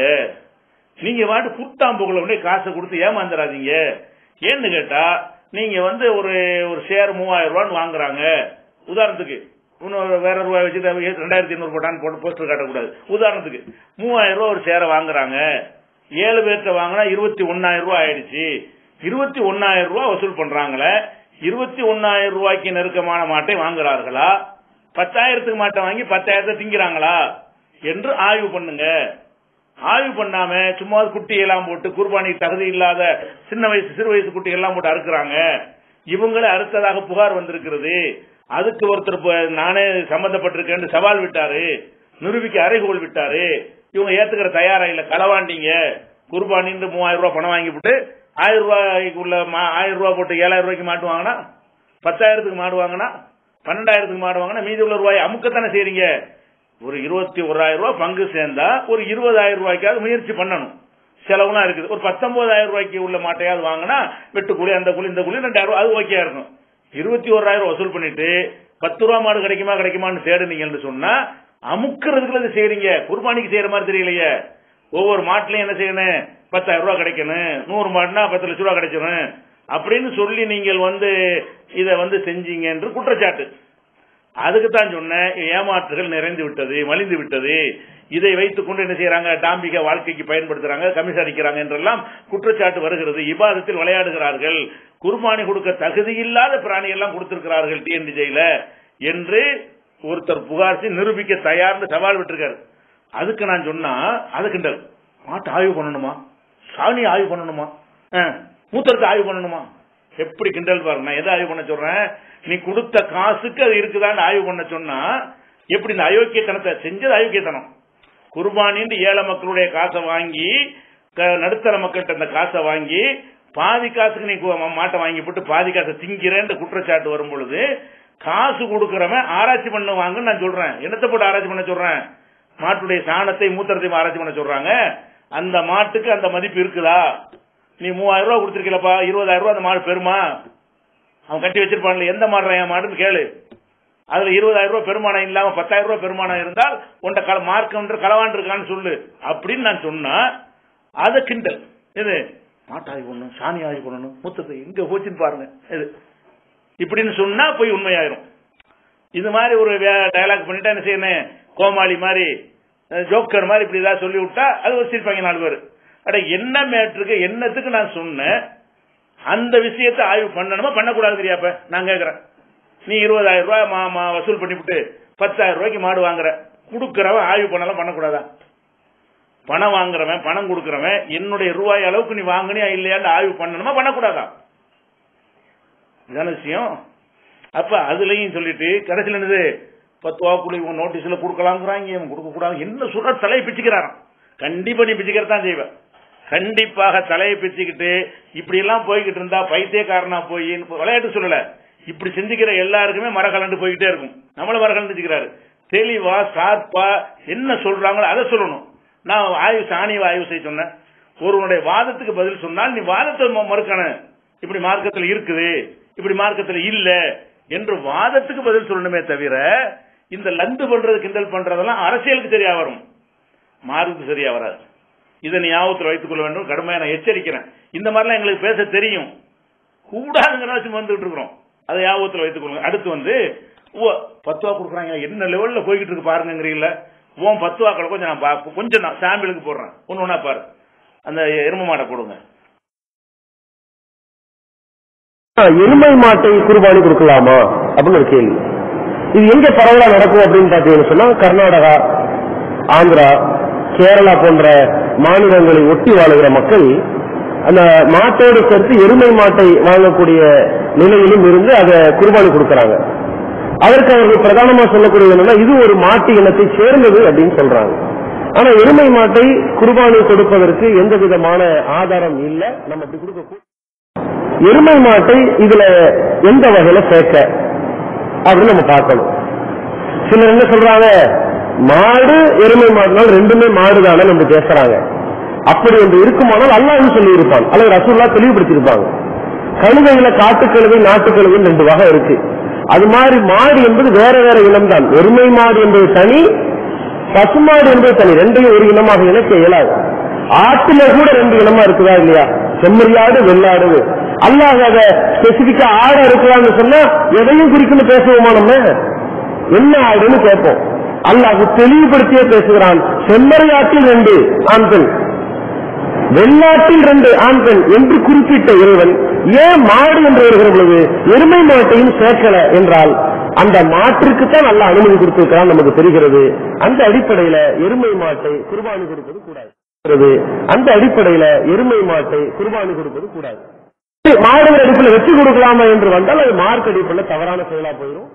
நீங்க வாட்டு புத்தாம்புகளை உடனே காசை கொடுத்து ஏமாந்துடாதீங்க ஏன்னு கேட்டா நீங்க வந்து ஒரு ஒரு ஷேர் மூவாயிரம் ரூபான்னு வாங்குறாங்க உதாரணத்துக்கு இன்னொரு வேற ரூபாய் வச்சு ரெண்டாயிரத்தி ஐநூறு போட்டான்னு போட்டு போஸ்டர் காட்டக்கூடாது உதாரணத்துக்கு மூவாயிரம் ரூபாய் ஒரு ஷேரை வாங்குறாங்க ஏழு பேர்த்த வாங்கினா இருபத்தி ஒன்னாயிரம் ரூபாய் ஆயிடுச்சு இருபத்தி ஒன்னாயிரம் ரூபாய் வசூல் பண்றாங்களே இருபத்தி ஒன்னாயிரம் ரூபாய்க்கு நெருக்கமான மாட்டை வாங்குறார்களா பத்தாயிரத்துக்கு மாட்டை வாங்கி பத்தாயிரத்தை திங்கிறாங்களா என்று ஆய்வு பண்ணுங்க ஆய்வு பண்ணாம சும்மா குட்டி எல்லாம் போட்டு குர்பானி தகுதி இல்லாத சின்ன வயசு சிறு வயசு குட்டி எல்லாம் போட்டு அறுக்குறாங்க இவங்களே அறுத்ததாக புகார் வந்திருக்கிறது அதுக்கு ஒருத்தர் ப- நானே சம்பந்தப்பட்டிருக்கேன்னு சவால் விட்டாரு நிரூபிக்க அறைகோல் விட்டாரு இவங்க ஏத்துக்கிற தயாரா இல்ல களவாண்டிங்க குர்பானின்னு மூவாயிரம் ரூபாய் பணம் வாங்கி போட்டு ஆயிரம் ரூபாய்க்கு உள்ள மா- ஆயிரம் ரூபாய் போட்டு ஏழாயிரம் ரூபாய்க்கு மாட்டு வாங்கினா பத்தாயிரத்துக்கு மாடு வாங்கினா பன்னெண்டாயிரத்துக்கு மாடு வாங்கினா மீதி உள்ள ரூபாய் அமுக்கத்தானே செய்றீங்க ஒரு இருபத்தி ஓராயிரம் ரூபாய் பங்கு சேர்ந்தா ஒரு இருபதாயிரம் ரூபாய்க்காவது முயற்சி பண்ணணும் செலவுலாம் இருக்குது ஒரு பத்தொன்பதாயிரம் ரூபாய்க்கு உள்ள மாட்டையாவது வாங்கினா வெட்டுக்கூலி அந்த கூலி இந்த கூலி ரெண்டாயிரம் ரூபாய் அது ஓகே இருக்கும் இருபத்தி ஓராயிரம் வசூல் பண்ணிட்டு பத்து ரூபா மாடு கிடைக்குமா கிடைக்குமான்னு தேடுனீங்கன்னு சொன்னா அமுக்கிறதுக்குள்ள இது செய்றீங்க குர்பானிக்கு செய்யற மாதிரி தெரியலையே ஒவ்வொரு மாட்டுலயும் என்ன செய்யணும் பத்தாயிரம் ரூபாய் கிடைக்கணும் நூறு மாடுனா பத்து லட்ச ரூபாய் கிடைச்சிடும் அப்படின்னு சொல்லி நீங்கள் வந்து இதை வந்து செஞ்சீங்க என்று குற்றச்சாட்டு அதுக்கு தான் சொன்னேன் ஏமாற்றுகள் நிறைந்து விட்டது மலிந்து விட்டது இதை வைத்துக் கொண்டு என்ன செய்யறாங்க டாம்பிக வாழ்க்கைக்கு பயன்படுத்துறாங்க கமிஷன் அடிக்கிறாங்க என்றெல்லாம் குற்றச்சாட்டு வருகிறது இபாதத்தில் விளையாடுகிறார்கள் குர்பானி கொடுக்க தகுதியில்லாத பிராணி எல்லாம் கொடுத்திருக்கிறார்கள் டிஎன்டிஜைல என்று ஒருத்தர் புகார் செய்து நிரூபிக்க தயார்னு சவால் விட்டிருக்காரு அதுக்கு நான் சொன்னா அது கிண்டல் மாட்டு ஆய்வு பண்ணணுமா சாணி ஆய்வு பண்ணணுமா ஆ, மூத்திரத்தை ஆய்வு பண்ணணுமா எப்படி கிண்டல் பாருங்க நான் எதை ஆய்வு பண்ண சொல்றேன் நீ கொடுத்த காசுக்கு அது இருக்குதான்னு ஆய்வு பண்ண சொன்னா எப்படி இந்த அயோக்கியத்தனத்தை செஞ்சது அயோக்கியத்தனம் குர்பானின்னு ஏழை மக்களுடைய காசை வாங்கி க- நடுத்தர மக்கள்கிட்ட அந்த காசை வாங்கி பாதி காசுக்கு நீ கு- மாட்டை வாங்கி போட்டு பாதி காசை திங்கிறேன்னு குற்றச்சாட்டு வரும் பொழுது காசு கொடுக்கறவன் ஆராய்ச்சி பண்ணுவாங்கன்னு நான் சொல்றேன் என்னத்தை போட்டு ஆராய்ச்சி பண்ண சொல்றேன் மாட்டுடைய சாணத்தை மூத்திரத்தையும் ஆராய்ச்சி பண்ண சொல்றாங்க அந்த மாட்டுக்கு அந்த மதிப்பு இருக்குதா நீ மூவாயிரம் ரூபாய் கொடுத்திருக்கலப்பா இருபதாயிரம் ரூபாய் அந்த மாடு பெருமா அவன் கட்டி வச்சிருப்பான்ல எந்த மாடுறா என் மாடுன்னு கேளு அதுல இருபதாயிரம் ரூபாய் பெருமானம் இல்லாம பத்தாயிரம் ரூபாய் பெருமானம் இருந்தால் உன்ட கல மார்க்கம்ன்ற களவான் இருக்கான்னு சொல்லு அப்படின்னு நான் சொன்னா அத கிண்டல் இது மாட்டு ஆய்வு பண்ணணும் சாணி ஆய்வு பண்ணணும் மூத்தத்தை எங்க போச்சுன்னு பாருங்க இது இப்படின்னு சொன்னா போய் உண்மையாயிரும் இது மாதிரி ஒரு டயலாக் பண்ணிட்டா என்ன செய்யணும் கோமாளி மாதிரி ஜோக்கர் மாதிரி இப்படி ஏதாவது சொல்லி விட்டா அது ஒரு சிரிப்பாங்க நாலு பேர் அட என்ன மேட்ருக்கு என்னத்துக்கு நான் சொன்னேன் அந்த விஷயத்தை ஆய்வு பண்ணணுமா பண்ணக்கூடாது தெரியாப்ப நான் கேட்கறேன் நீ இருபதாயிரம் ரூபாய் மா மா வசூல் பண்ணிவிட்டு பத்தாயிரம் ரூபாய்க்கு மாடு வாங்குற கொடுக்கறவன் ஆய்வு பண்ணலாம் பண்ணக்கூடாதா பணம் வாங்குறவன் பணம் கொடுக்கறவன் என்னுடைய ரூபாய் அளவுக்கு நீ வாங்கினியா இல்லையான்னு ஆய்வு பண்ணணுமா பண்ணக்கூடாதா இதான விஷயம் அப்ப அதுலயும் சொல்லிட்டு கடைசியில் என்னது பத்து ரூபா குழி இவன் நோட்டீஸ்ல கொடுக்கலாங்கிறாங்க இவன் கொடுக்க கூடாது என்ன சொல்ற தலையை பிச்சுக்கிறாராம் கண்டிப்பா நீ பிச்சுக்கிறதான் செய்வ கண்டிப்பாக தலையை பிச்சுக்கிட்டு இப்படி எல்லாம் போய்கிட்டு இருந்தா பைத்தியக்காரனா போய் விளையாட்டு சொல்லல இப்படி சிந்திக்கிற எல்லாருக்குமே மரக்கலண்டு போய்கிட்டே இருக்கும் நம்மள மரக்கலண்டு வச்சுக்கிறாரு தெளிவா ஷார்ப்பா என்ன சொல்றாங்களோ அதை சொல்லணும் நான் ஆய்வு சாணி ஆய்வு செய்ய சொன்னேன் ஒருவனுடைய வாதத்துக்கு பதில் சொன்னால் நீ வாதத்தை ம- மறுக்கணும் இப்படி மார்க்கத்தில் இருக்குது இப்படி மார்க்கத்தில் இல்ல என்று வாதத்துக்கு பதில் சொல்லணுமே தவிர இந்த லந்து பண்றது கிண்டல் பண்றதெல்லாம் அரசியலுக்கு சரியா வரும் மார்க்குக்கு சரியா வராது இதை நீ ஞாபகத்தில் வைத்துக் கொள்ள வேண்டும் கடுமையா நான் எச்சரிக்கிறேன் இந்த மாதிரிலாம் எங்களுக்கு பேச தெரியும் கூடாதுங்கிற வச்சு வந்துட்டு இருக்கிறோம் அதை ஞாபகத்தில் வைத்துக் கொள்ளுங்க அடுத்து வந்து ஓ பத்து ரூபா கொடுக்குறாங்க என்ன லெவல்ல போய்கிட்டு இருக்கு பாருங்கிறீங்கள உன் பத்து ரூபாக்களை கொஞ்சம் நான் பா- கொஞ்சம் நான் சாம்பிளுக்கு போடுறேன் ஒன்னு ஒண்ணா பாரு அந்த எரும மாடை கொடுங்க எருமை மாட்டை குர்பானி கொடுக்கலாமா அப்படின்னு ஒரு கேள்வி இது எங்க பரவலா நடக்கும் அப்படின்னு பாத்தீங்கன்னு சொன்னா கர்நாடகா ஆந்திரா கேரளா போன்ற மாநிலங்களை ஒட்டி வாழுகிற மக்கள் அந்த மாட்டோடு சேர்த்து எருமை மாட்டை வாங்கக்கூடிய நிலையிலும் இருந்து அதை குர்பானி கொடுக்கறாங்க அதற்கு அவர்கள் பிரதானமா சொல்லக்கூடியது என்னன்னா இது ஒரு மாட்டு இனத்தை சேர்ந்தது அப்படின்னு சொல்றாங்க ஆனா எருமை மாட்டை குர்பானி கொடுப்பதற்கு எந்த விதமான ஆதாரம் இல்லை நம்ம அப்படி கொடுக்க கூ- எருமை மாட்டை இதுல எந்த வகையில சேர்க்க அப்படின்னு நம்ம பார்க்கணும் சிலர் என்ன சொல்றாங்க மாடு எருமை மாடுனால் ரெண்டுமே மாடு தானே நம்ம பேசுறாங்க அப்படி ஒன்று இருக்குமானால் அல்லாஹ் சொல்லி இருப்பான் அல்லது ரசூல்லா தெளிவுபடுத்தியிருப்பாங்க கழுதையில காட்டுக்கழுதை நாட்டுக்கழுதைன்னு ரெண்டு வகை இருக்கு அது மாதிரி மாடு என்பது வேற வேற இனம் தான் எருமை மாடு என்பது தனி பசுமாடு என்பது தனி ரெண்டையும் ஒரு இனமாக இணைக்க இயலாது ஆட்டுல கூட ரெண்டு இனமா இருக்குதா இல்லையா செம்மறியாடு வெள்ளாடு அல்லாஹ் அத ஸ்பெசிபிக்கா ஆடு இருக்குதான்னு சொன்னா எதையும் குறிக்கணும் பேசுவோமா நம்ம என்ன ஆடுன்னு கேட்போம் அல்லாஹ் தெளிவுபடுத்தியே பேசுகிறான் செம்மறியாட்டில் ரெண்டு ஆண் பெண் வெள்ளாட்டில் ரெண்டு ஆண் பெண் என்று குறிப்பிட்ட இறைவன் ஏன் மாடு என்று வருகிற பொழுது எருமை மாட்டையும் சேர்க்கல என்றால் அந்த மாட்டிற்கு தான் நல்ல அனுமதி கொடுத்திருக்கிறான் நமக்கு தெரிகிறது அந்த அடிப்படையில எருமை மாட்டை குர்பானி கொடுப்பது கூடாது இருக்கிறது. அந்த அடிப்படையில எருமை மாட்டை குர்பானி கொடுப்பது கூடாது மாடுகள் அடிப்பில் வெற்றி கொடுக்கலாமா என்று வந்தால் அது மார்க் அடிப்பில் தவறான செயலா போயிடும்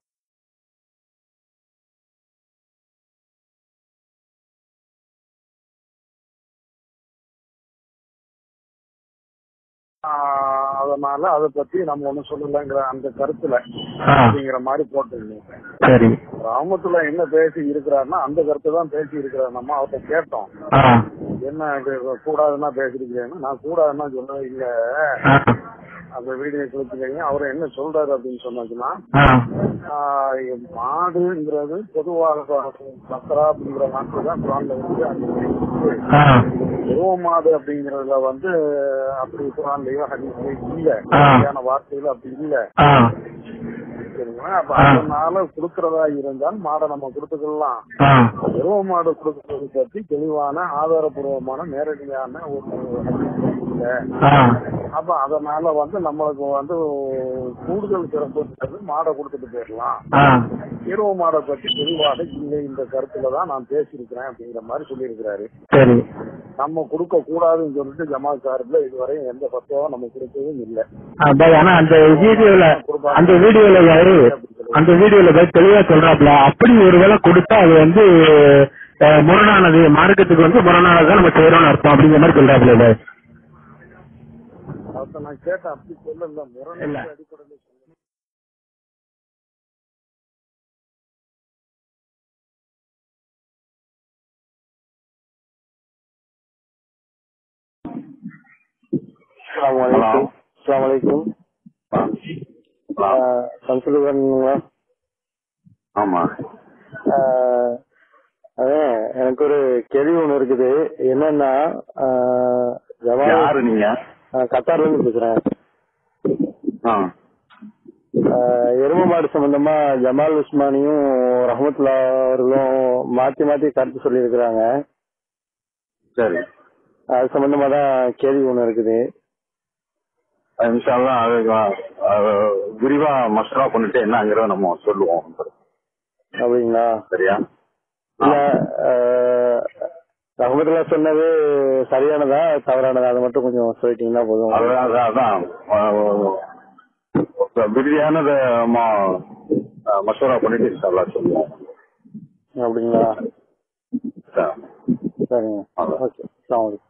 ஆஹ் அதனால அதை பத்தி நம்ம ஒண்ணும் சொல்லலைங்கிற அந்த கருத்துல அப்படிங்கிற மாதிரி போட்டுருந்தீங்க சரி ராமத்துல என்ன பேசி இருக்கிறாருன்னா அந்த கருத்தை தான் பேசி இருக்கிறார் நம்ம அவர்கிட்ட கேட்டோம் என்ன இது கூடாதுன்னா பேசிருக்கீங்கன்னு நான் கூடாதுன்னா சொல்லவே இல்ல அந்த வீடியோ கொடுத்துருக்கீங்க அவர் என்ன சொல்றாரு அப்படின்னு சொன்னாச்சுன்னா ஆஹ் இங்க மாடுங்கிறது பொதுவாக பக்கரா அப்படிங்கிற வார்த்தை தான் குரான்ல வந்து அந்த எருவ மாடு அப்படிங்கறதுல வந்து அப்படி குரான்லயோ ஹதீஸ்லயோ இல்ல சரியான வார்த்தையில அப்படி இல்ல சரிங்களா அப்ப அதனால கொடுக்கறதா இருந்தால் மாடை நம்ம கொடுத்துக்கலாம் எருவ மாடு கொடுக்கறது பத்தி தெளிவான ஆதாரபூர்வமான நேரடியான ஒரு ஹதீஸ் இல்ல அப்ப அதனால வந்து நம்மளுக்கு வந்து கூடுதல் சிறப்புன்றது மாடை கொடுத்துட்டு போயிடலாம் எருவ மாடை பத்தி தெளிவாக இல்லை இந்த கருத்துல தான் நான் பேசியிருக்கிறேன் அப்படிங்கிற மாதிரி சொல்லியிருக்கிறாரு சரி நம்ம கொடுக்க கூடாதுன்னு சொல்லிட்டு ஜமாத் சார்பில் இதுவரையும் எந்த பத்துவம் நம்ம கொடுக்கவும் இல்லை பாய் ஆனா அந்த வீடியோல அந்த வீடியோல யாரு அந்த வீடியோல பாய் தெளிவா சொல்றாப்ல அப்படி ஒருவேளை கொடுத்தா அது வந்து அஹ், முரணானது மார்க்கத்துக்கு வந்து முரணானதான் நம்ம செய்யறோம்னு அர்த்தம் அப்படிங்கிற மாதிரி சொல்றாப்ல பாய் அதை நான் கேட்டேன் அப்படி சொல்லல முரண் இல்ல. அடிப்படையில் சொல்லுங்க அஸ்லாமலைக்கும் சம்சுலுங்களா ஆமா அதான் எனக்கு ஒரு கேள்வி ஒண்ணு இருக்குது என்னன்னா ஆஹ், ஜமாத் யாரு நீங்க ஆஹ், கத்தார்ல இருந்து பேசுறேன் ஆ ஆஹ் எரும மாடு சம்பந்தமா ஜமால் உஸ்மானியும் ரஹமத்துல்லா அவர்களும் மாத்தி மாத்தி கருத்து சொல்லியிருக்கிறாங்க சரி அது சம்பந்தமா தான் கேள்வி ஒண்ணு இருக்குது இன்ஷால்லா அது அது விரிவா மசரா பண்ணிட்டு என்னங்கிறத நம்ம சொல்லுவோம் அப்படிங்களா சரியா இல்ல ஆஹ் ரஹமத்துல்லா சொன்னது சரியானதா தவறானதா அதை மட்டும் கொஞ்சம் சொல்லிட்டீங்கன்னா போதும் அதான் அதான், அதான் அஹ், விரிவானத ம- அஹ், மசோரா பண்ணிட்டு இன்ஷால்லா சொல்லுவோம் அப்படிங்களா சரி. சரிங்க அதான். ஓகே அஸ்ஸலாமு அலைக்கும்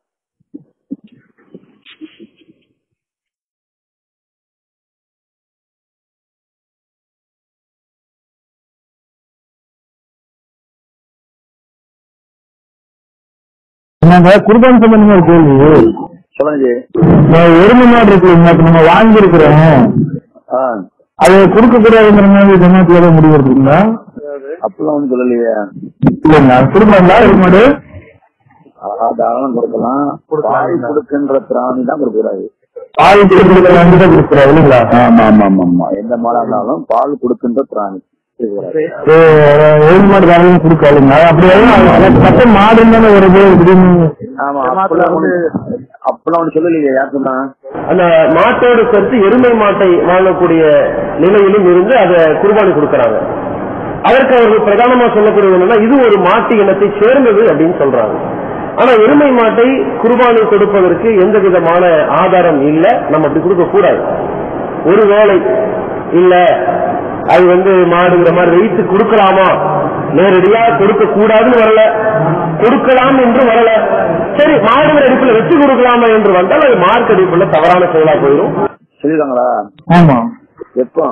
நாங்க குர்பான் சம்பந்தமா ஒரு கேள்வி சொல்லுங்க இந்த எருமை மாடு இருக்கு இல்லைங்களா, இப்ப நம்ம வாங்கி இருக்கிறோம் ஆ அது கொடுக்க கூடாதுங்கிற மாதிரி ஜமாத்துல ஏதாவது முடிவு இருக்குங்களா அப்பெல்லாம் ஒன்றும் சொல்லலையே இல்லைங்களா கொடுக்கலாங்களா எருமை மாடு தாராளம் கொடுக்கலாம் பால் கொடுக்கின்ற பிராணி தான் கொடுக்கூடாது பால் கொடுக்க வேண்டியதை கொடுக்குறோம் இல்லைங்களா ஆமா ஆமா ஆமா ஆமா எந்த மாடா இருந்தாலும் பால் கொடுக்கின்ற பிராணி கொடுக்கூடாது. எருமை மாடு வேலையும் கொடுக்க இல்லைங்களா அப்படி எதுவும் பட்ட மாடு தானே வருது திடீர்னு ஆமா அப்பெல்லாம் ஒண்ணு அப்பெல்லாம் ஒண்ணு சொல்லலையே யார் சொன்னா அந்த மாட்டோடு சேர்த்து எருமை மாட்டை வாங்கக்கூடிய நிலையிலும் இருந்து அதை குர்பானி கொடுக்கறாங்க அதற்கு அவர்கள் பிரதானமா சொல்லக்கூடியது என்னன்னா இது ஒரு மாட்டு இனத்தை சேர்ந்தது அப்படின்னு சொல்றாங்க ஆனா எருமை மாட்டை குர்பானி கொடுப்பதற்கு எந்த விதமான ஆதாரம் இல்ல நம்ம அப்படி கொடுக்க கூடாது ஒருவேளை இல்ல அது வந்து மாடுங்கிற மாதிரி வைத்து கொடுக்கலாமா நேரடியா கொடுக்க கூடாதுன்னு வரல கொடுக்கலாம் என்று வரல சரி மாடுங்கிற அடிப்புல வச்சு கொடுக்கலாமா என்று வந்தால் அது மார்க் அடிப்புல தவறான செயலா போயிடும் சொல்லிருக்காங்களா ஆமா எப்போ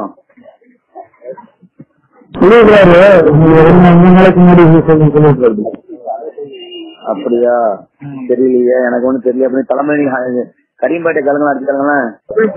சொல்லிருக்காரு மூணு நாளைக்கு முன்னாடி சொல்லிருக்காரு அப்படியா தெரியலையே எனக்கு ஒண்ணும் தெரியல அப்படின்னு தலைமை நீங்க கரியம்பேட்டை கலங்களா அடிச்சாங்களேன்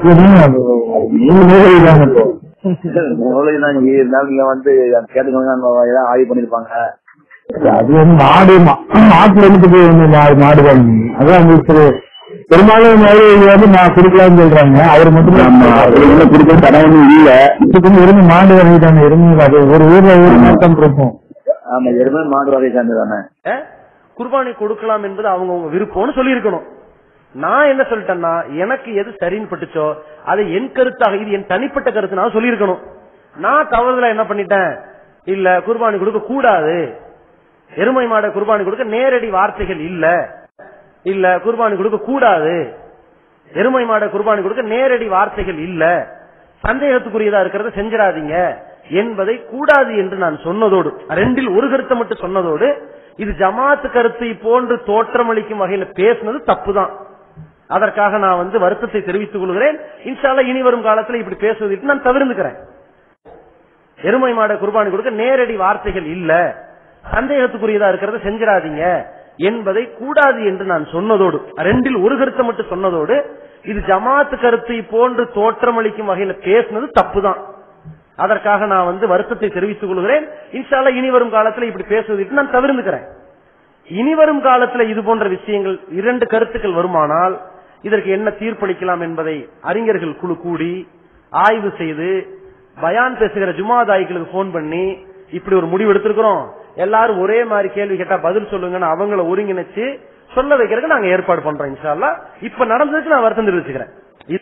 எவ்வளவு நீங்க இருந்தாலும் நீங்க வந்து கேட்டுக்கோங்க ஏதாவது ஆய்வு பண்ணிருப்பாங்க அது வந்து மாடு மா- மாட்டுல இருந்து போய் வந்து மாடு மாடு வாங்கி அதான் உங்களுக்கு சரி. பெரும்பாலும் மாதிரி இது வந்து நான் கொடுக்கலாம்னு சொல்றாங்க அவர் மட்டும் கொடுக்க தடவை இல்ல இப்ப எருமை மாடு வாங்கிட்டாங்க எருமை அது ஒரு ஊர்ல ஒரு மாட்டம் இருக்கும் ஆமா எருமை மாடு வகை சார்ந்ததானே குர்பானி கொடுக்கலாம் என்பது அவங்கவங்க விருப்பம்னு சொல்லியிருக்கணும் நான் என்ன சொல்லிட்டேன்னா எனக்கு எது சரின்னு பட்டுச்சோ அதை என் கருத்தாக இது என் தனிப்பட்ட கருத்து நான் சொல்லியிருக்கணும் நான் தவறுதலா என்ன பண்ணிட்டேன் இல்ல குர்பானி கொடுக்க கூடாது எருமை மாடை குர்பானி கொடுக்க நேரடி வார்த்தைகள் இல்ல இல்ல குர்பானி கொடுக்க கூடாது எருமை மாடை குர்பானி கொடுக்க நேரடி வார்த்தைகள் இல்ல சந்தேகத்துக்குரியதா இருக்கிறத செஞ்சிடாதீங்க என்பதை கூடாது என்று நான் சொன்னதோடு ரெண்டில் ஒரு கருத்தை மட்டும் சொன்னதோடு இது ஜமாத்து கருத்தை போன்று தோற்றமளிக்கும் வகையில பேசுனது தப்புதான் அதற்காக நான் வந்து வருத்தத்தை தெரிவித்துக் கொள்கிறேன் இன்ஷால்லா இனி வரும் காலத்துல இப்படி பேசுவதற்கு நான் தவிர்த்துக்கிறேன் எருமை மாடை குர்பானி கொடுக்க நேரடி வார்த்தைகள் இல்ல சந்தேகத்துக்குரியதா இருக்கிறத செஞ்சிடாதீங்க என்பதை கூடாது என்று நான் சொன்னதோடு ரெண்டில் ஒரு கருத்தை மட்டும் சொன்னதோடு இது ஜமாத்து கருத்தை போன்று தோற்றமளிக்கும் வகையில பேசுனது தப்புதான் அதற்காக நான் வந்து வருத்தத்தை தெரிவித்துக் கொள்கிறேன் இன்ஷால்லா இனி வரும் காலத்துல இப்படி பேசுவதற்கு நான் தவிர்த்துக்கிறேன் இனி வரும் காலத்துல இது போன்ற விஷயங்கள் இரண்டு கருத்துக்கள் வருமானால் இதற்கு என்ன தீர்ப்பளிக்கலாம் என்பதை அறிஞர்கள் குழு கூடி ஆய்வு செய்து பயான் பேசுகிற ஜுமாதாய்களுக்கு போன் பண்ணி இப்படி ஒரு முடிவு எடுத்திருக்கிறோம் எல்லாரும் ஒரே மாதிரி கேள்வி கேட்டா பதில் சொல்லுங்கன்னு அவங்கள ஒருங்கிணைச்சு சொல்ல வைக்கிறதுக்கு நாங்க ஏற்பாடு பண்றோம் இன்ஷா அல்லாஹ் இப்ப நடந்ததுக்கு நான் வருத்தம் தெரிவிச்சுக்கிறேன் இது-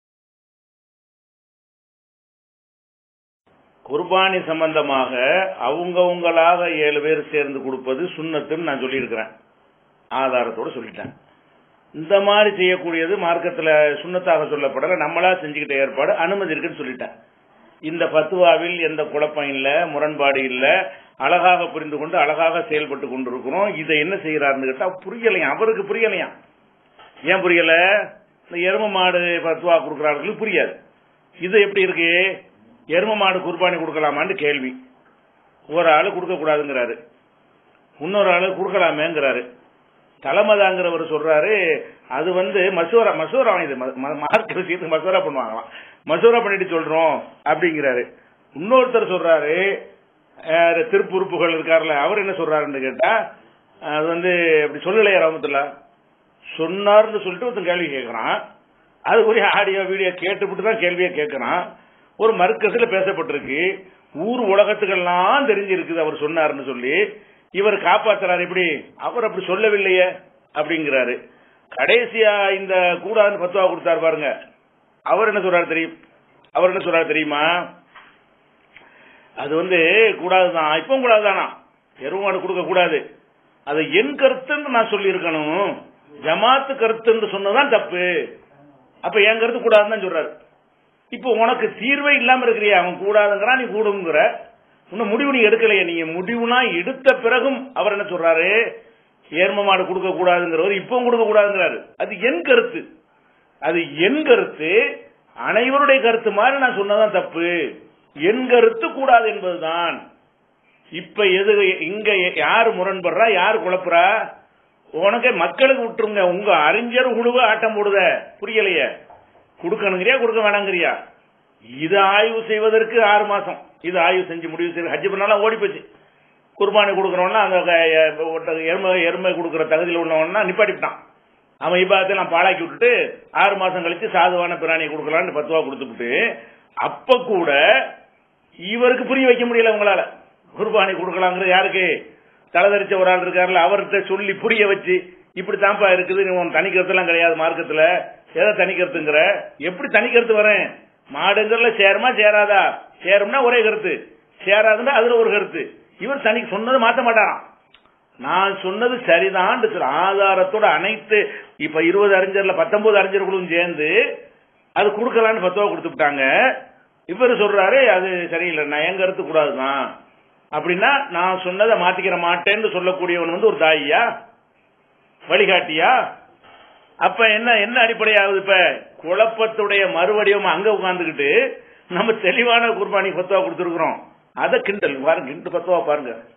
குர்பானி சம்பந்தமாக அவங்கவங்களாக ஏழு பேர் சேர்ந்து கொடுப்பது சுண்ணத்துன்னு நான் சொல்லியிருக்கிறேன் ஆதாரத்தோட சொல்லிட்டேன் இந்த மாதிரி செய்யக்கூடியது மார்க்கத்துல சுண்ணத்தாக சொல்லப்படல நம்மளா செஞ்சுக்கிட்ட ஏற்பாடு அனுமதி இருக்குன்னு சொல்லிட்டேன் இந்த பத்துவாவில் எந்த குழப்பம் இல்ல முரண்பாடு இல்ல அழகாக புரிந்து கொண்டு அழகாக செயல்பட்டு கொண்டிருக்கிறோம் இதை என்ன செய்யறாருன்னு கேட்டா புரியலையா அவருக்கு புரியலையா ஏன் புரியல இந்த எரும மாடு பத்துவா கொடுக்குறாங்களுக்கு புரியாது இது எப்படி இருக்கு எரும மாடு குர்பானி கொடுக்கலாமான்னு கேள்வி ஒரு ஆளு கொடுக்க கூடாதுங்கிறாரு இன்னொரு ஆளு கொடுக்கலாமேங்கிறாரு தலைமதாங்கிறவர் சொல்றாரு அது வந்து மசூரா மசூரா இது ம- ம- மார்க்க விஷயத்துக்கு மசூரா பண்ணுவாங்களாம் மசூரா பண்ணிட்டு சொல்றோம் அப்படிங்கிறாரு இன்னொருத்தர் சொல்றாரு அஹ், திருப்புறுப்புகள் இருக்காருல்ல அவர் என்ன சொல்றாருன்னு கேட்டா அது வந்து அப்படி சொல்லலையா ரஹமத்துல்லா சொன்னார்னு சொல்லிட்டு ஒருத்தன் கேள்வி கேட்கறான் அதுக்குரிய ஆடியோ வீடியோ கேட்டுவிட்டு தான் கேள்வியை கேட்கறான் ஒரு மர்க்கத்தில் பேசப்பட்டிருக்கு ஊர் உலகத்துக்கெல்லாம் தெரிஞ்சிருக்குது அவர் சொன்னாருன்னு சொல்லி இவர் காப்பாத்துறாரு எப்படி அவர் அப்படி சொல்லவில்லையே அப்படிங்கிறாரு கடைசியா இந்த கூடாதுன்னு பத்துவா கொடுத்தாரு பாருங்க அவர் என்ன சொல்றாரு தெரியும் அவர் என்ன சொல்றாரு தெரியுமா அது வந்து கூடாதுதான் இப்பவும் கூடாதுதானா எருமாடு கொடுக்க கூடாது அது என் கருத்துன்னு நான் சொல்லியிருக்கணும் ஜமாத்து கருத்துன்னு சொன்னதான் தப்பு அப்ப என் கருத்து கூடாதுன்னு தான் சொல்றாரு இப்போ உனக்கு தீர்வே இல்லாம இருக்கிறியா அவன் கூடாதுங்கிறான் நீ கூடுங்கிற இன்னும் முடிவு நீ எடுக்கலையே நீங்க முடிவுனா எடுத்த பிறகும் அவர் என்ன சொல்றாரு ஏர்ம மாடு கொடுக்க கூடாதுங்கிறவர் இப்பவும் கொடுக்க கூடாதுங்கிறாரு அது என் கருத்து அது என் கருத்து அனைவருடைய கருத்து மாதிரி நான் சொன்னதான் தப்பு என் கருத்து கூடாது என்பதுதான் இப்ப எது இங்க யாரு முரண்படுறா யாரு குழப்புறா உனக்கு மக்களுக்கு விட்டுருங்க உங்க அறிஞர் குழுவை ஆட்டம் போடுத புரியலையே கொடுக்கணுங்கிறியா கொடுக்க வேணாங்கிறியா இது ஆய்வு செய்வதற்கு ஆறு மாசம் இது ஆய்வு செஞ்சு முடிவு செய்து ஹஜ் பண்ணாலும் ஓடி போச்சு குர்பானி கொடுக்கறவனா அந்த க- ஒட்டக எருமை எருமை கொடுக்கற தகுதியில் உள்ளவனா நிப்பாட்டிவிட்டான் அவன் இப்பாத்தை நான் பாழாக்கி விட்டுட்டு ஆறு மாசம் கழிச்சு சாதுவான பிராணியை கொடுக்கலான்னு பத்து ரூபா கொடுத்துட்டு அப்ப கூட இவருக்கு புரிய வைக்க முடியல உங்களால குர்பானி கொடுக்கலாங்கிறது யாருக்கு தலைதறிச்ச ஒரு ஆள் இருக்காருல்ல அவர்கிட்ட சொல்லி புரிய வச்சு இப்படி தான்ப்பா இருக்குது நீ உன் தனி கருத்துலாம் கிடையாது மார்க்கத்துல எதை தனி கருத்துங்கிற எப்படி தனி கருத்து வரேன் மாடுங்கிறதுல சேருமா சேராதா சேரும்னா ஒரே கருத்து சேராதுன்னா அதுல ஒரு கருத்து இவர் தனி சொன்னது மாத்த மாட்டாராம் நான் சொன்னது சரிதான் ஆதாரத்தோட அனைத்து இப்ப இருபது அறிஞர்ல பத்தொன்பது அறிஞர்களும் சேர்ந்து அது கொடுக்கலான்னு பத்துவா கொடுத்துட்டாங்க இவர் சொல்றாரு அது சரியில்லை நான் என் கருத்து கூடாதுதான் அப்படின்னா நான் சொன்னதை மாத்திக்கிற மாட்டேன்னு சொல்லக்கூடியவன் வந்து ஒரு தாயியா வழிகாட்டியா அப்ப என்ன என்ன அடிப்படையாகுது இப்ப குழப்பத்துடைய மறுவடிவம் அங்க உட்கார்ந்துகிட்டு நம்ம தெளிவான குர்பானி பத்துவா கொடுத்துருக்கிறோம் அதை கிண்டல் பாருங்க கிண்டு பத்துவா பாருங்க